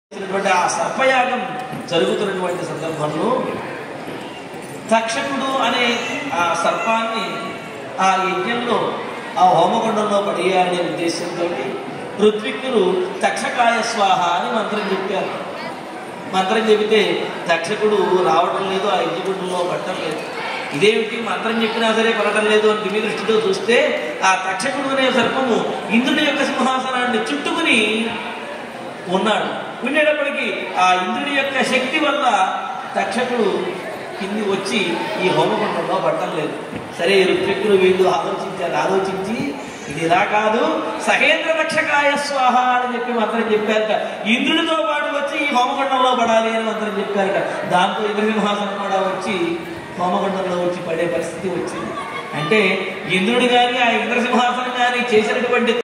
చేసినటువంటి ఆ సర్పయాగం జరుగుతున్నటువంటి సందర్భంలో తక్షకుడు అనే ఆ సర్పాన్ని ఆ యజ్ఞంలో ఆ హోమగుండంలో పడేయాలనే ఉద్దేశంతో ఋత్విక్కులు తక్షకాయ స్వాహ అని మంత్రం చెప్పారు మంత్రం చెబితే తక్షకుడు రావటం లేదు ఆ యజ్ఞగుండంలో పట్టడం లేదు ఇదేమిటి మంత్రం చెప్పినా సరే పడటం లేదు అని దివ్య దృష్టితో చూస్తే ఆ తక్షకుడు అనే సర్పము ఇంద్రుడి యొక్క సింహాసనాన్ని చుట్టుకుని ఉన్నాడు ఉండేటప్పటికీ ఆ ఇంద్రుడి యొక్క శక్తి వల్ల తక్షకుడు కింది వచ్చి ఈ హోమగుండంలో పట్టం లేదు సరే ఋత్విక్కులు వీళ్ళు ఆలోచించారు ఆలోచించి ఇది ఇలా కాదు సహేంద్ర రక్షకాయ స్వాహ అని చెప్పి మంత్రం చెప్పారట ఇంద్రుడితో పాటు వచ్చి ఈ హోమగుండంలో పడాలి అని మంత్రం చెప్పారట దాంతో ఇంద్రసింహాసనం కూడా వచ్చి హోమగుండంలో వచ్చి పడే పరిస్థితి వచ్చింది అంటే ఇంద్రుడు కానీ ఆ ఇంద్రసింహాసనం కానీ చేసినటువంటి